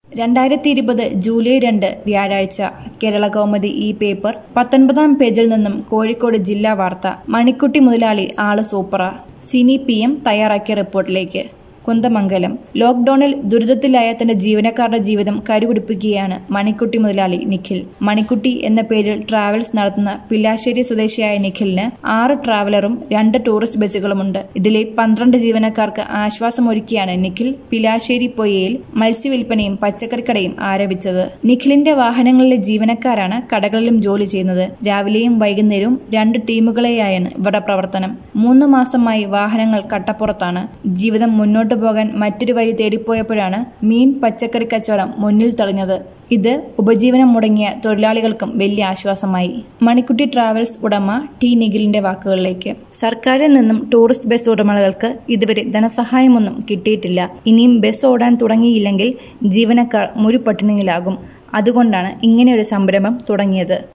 രണ്ടായിരത്തി ഇരുപത് ജൂലൈ രണ്ട് വ്യാഴാഴ്ച കേരള കൗമുദി ഈ പേപ്പർ പത്തൊൻപതാം പേജിൽ നിന്നും കോഴിക്കോട് ജില്ലാ വാർത്ത മണിക്കുട്ടി മുതലാളി ആള് സൂപ്പറ സിനി പി എം തയ്യാറാക്കിയ റിപ്പോർട്ടിലേക്ക് കുന്തമംഗലം ലോക്ഡൌണിൽ ദുരിതത്തിലായ തന്റെ ജീവനക്കാരുടെ ജീവിതം കരുപിടിപ്പിക്കുകയാണ് മണിക്കുട്ടി മുതലാളി നിഖിൽ മണിക്കുട്ടി എന്ന പേരിൽ ട്രാവൽസ് നടത്തുന്ന പില്ലാശ്ശേരി സ്വദേശിയായ നിഖിലിന് ആറ് ട്രാവലറും രണ്ട് ടൂറിസ്റ്റ് ബസ്സുകളുമുണ്ട് ഇതിലെ പന്ത്രണ്ട് ജീവനക്കാർക്ക് ആശ്വാസമൊരുക്കിയാണ് നിഖിൽ പിലാശ്ശേരി പൊയ്യയിൽ മത്സ്യവില്പനയും പച്ചക്കറിക്കടയും ആരംഭിച്ചത് നിഖിലിന്റെ വാഹനങ്ങളിലെ ജീവനക്കാരാണ് കടകളിലും ജോലി ചെയ്യുന്നത് രാവിലെയും വൈകുന്നേരവും രണ്ട് ടീമുകളെയായാണ് ഇവരുടെ പ്രവർത്തനം മൂന്ന് മാസമായി വാഹനങ്ങൾ കട്ടപ്പുറത്താണ് ജീവിതം മുന്നോട്ട് പോകാൻ മറ്റൊരു വഴി തേടിപ്പോയപ്പോഴാണ് മീൻ പച്ചക്കറി കച്ചവടം മുന്നിൽ തെളിഞ്ഞത് ഇത് ഉപജീവനം മുടങ്ങിയ തൊഴിലാളികൾക്കും വലിയ ആശ്വാസമായി മണിക്കുട്ടി ട്രാവൽസ് ഉടമ ടി നിഖിലിന്റെ വാക്കുകളിലേക്ക് സർക്കാരിൽ നിന്നും ടൂറിസ്റ്റ് ബസ് ഉടമകൾക്ക് ഇതുവരെ ധനസഹായമൊന്നും കിട്ടിയിട്ടില്ല ഇനിയും ബസ് ഓടാൻ തുടങ്ങിയില്ലെങ്കിൽ ജീവനക്കാർ മുഴുപട്ടിണിയിലാകും അതുകൊണ്ടാണ് ഇങ്ങനെയൊരു സംരംഭം തുടങ്ങിയത്